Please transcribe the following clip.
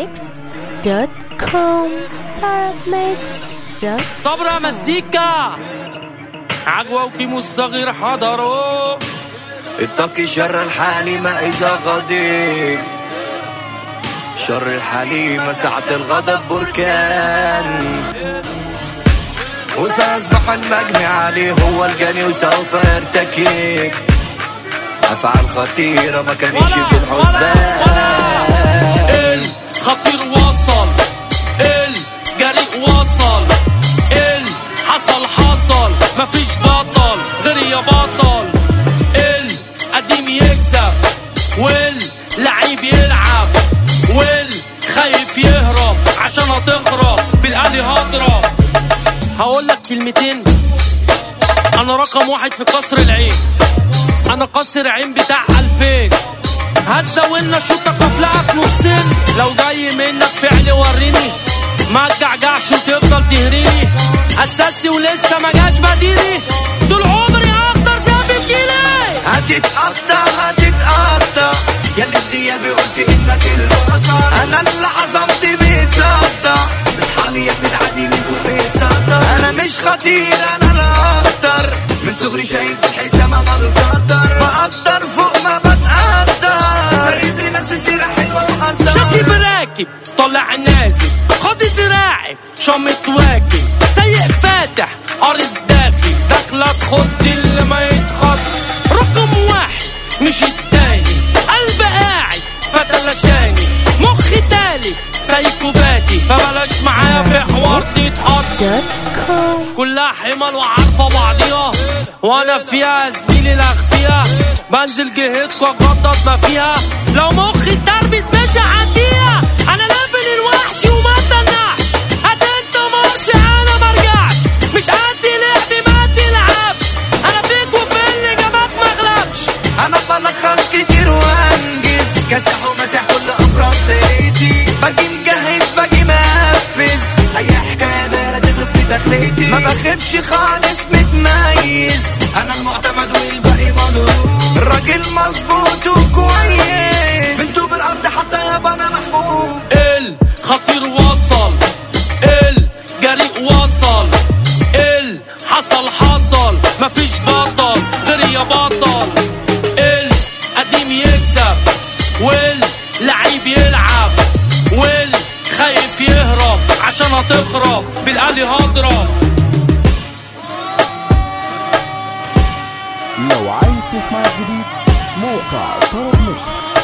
tarabmixed.com tarabmixed.com صبرا مزيكا عجوة وكيمو الصغير حضروا اتقي شر الحليم إذا غضب شر الحليم ساعة الغضب بركان وسيصبح المجني عليه هو الجاني وسوف يرتكب أفعال خطيرة ما كانتش في الحسبان الخطير وصل الجريء وصل الحصل حصل مفيش بطل غير يا بطل القديم يكسب واللعيب يلعب والخايف يهرب عشان هتخرب بالقلي هضرب هقول لك كلمتين انا رقم واحد في قصر العين انا قصر عين بتاع الفين هتزولنا شوطك وافلقك نصين لو جاي منك فعل وريني ما تجعجعش وتفضل تهريني اساسي ولسه ما جاش بديلي طول عمري اكتر شاب في جيلي هتتقطع هتتقطع يا اللي الديابي قلت انك البطل انا اللي عظمت بيتصدع اصحالي يا ابن العديم انتوا بيصدع انا مش خطير انا الاخطر من صغري شايل في الحزام انا القدر بقدر فوق ما بتقدر فريد لي نفسي سيرة حلوة شكلي وحزان براكب طلع نازل خد دراعي شمط واكل سيء فاتح قارص داخل داخلة تخد اللي ما يتخط رقم واحد مش التاني قلب قاعد فتلاشاني مخي تالي سايكوباتي فبلاش معايا في حوار تتحط com كلها حمل وعارفه بعضيها وانا فيها زميلي الاخفيها بنزل جهتكم اجدد ما فيها لو مخي التربس مش هعديها انا ليفل الوحش وما تنحش هات انت مارش انا مرجعش مش قد لعبي ما تلعبش انا فيك وفي اللي جابك مغلبش انا بلخص كتير وانجز كاسح ومسح كل افراد بيتي باجي مجهز باجي مقفز اي حكايه دايره تخلص بدخلتي ما بخيبش خالص متميز انا المعتمد والباقي مضروب راجل مظبوط وكويس بنتو بالارض حتى يابا انا محبوب الخطير وصل الجريء وصل الحصل حصل مفيش بطل غير يا بطل القديم يكسب واللعيب يلعب والخايف يهرب عشان هتخرب بالقلي هضرب لو عايز تسمع الجديد موقع طرب ميكس